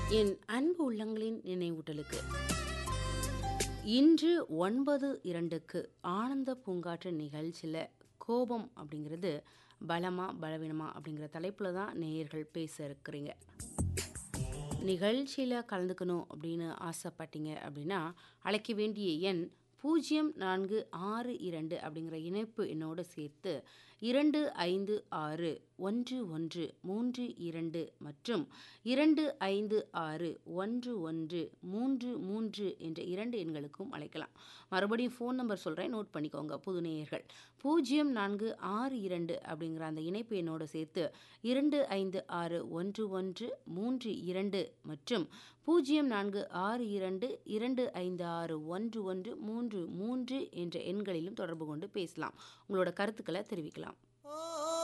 என் அன்பு உள்ளங்களின் நினைவூட்டலுக்கு இன்று ஒன்பது இரண்டுக்கு ஆனந்த பூங்காற்று நிகழ்ச்சியில் கோபம் அப்படிங்கிறது பலமா பலவீனமா அப்படிங்கிற தலைப்பில் தான் நேயர்கள் பேச இருக்கிறீங்க நிகழ்ச்சியில் கலந்துக்கணும் அப்படின்னு ஆசைப்பட்டீங்க அப்படின்னா அழைக்க வேண்டிய எண் பூஜ்ஜியம் நான்கு ஆறு இரண்டு அப்படிங்கிற இணைப்பு என்னோடு சேர்த்து இரண்டு ஐந்து ஆறு ஒன்று ஒன்று மூன்று இரண்டு மற்றும் இரண்டு ஐந்து ஆறு ஒன்று ஒன்று மூன்று மூன்று என்ற இரண்டு எண்களுக்கும் அழைக்கலாம் மறுபடியும் ஃபோன் நம்பர் சொல்கிறேன் நோட் பண்ணிக்கோங்க புது நேயர்கள் பூஜ்ஜியம் நான்கு ஆறு இரண்டு அப்படிங்கிற அந்த இணைப்பு என்னோடு சேர்த்து இரண்டு ஐந்து ஆறு ஒன்று ஒன்று மூன்று இரண்டு மற்றும் பூஜ்ஜியம் நான்கு ஆறு இரண்டு இரண்டு ஐந்து ஆறு ஒன்று ஒன்று மூன்று மூன்று என்ற எண்களிலும் தொடர்பு கொண்டு பேசலாம் உங்களோட கருத்துக்களை தெரிவிக்கலாம் ஓ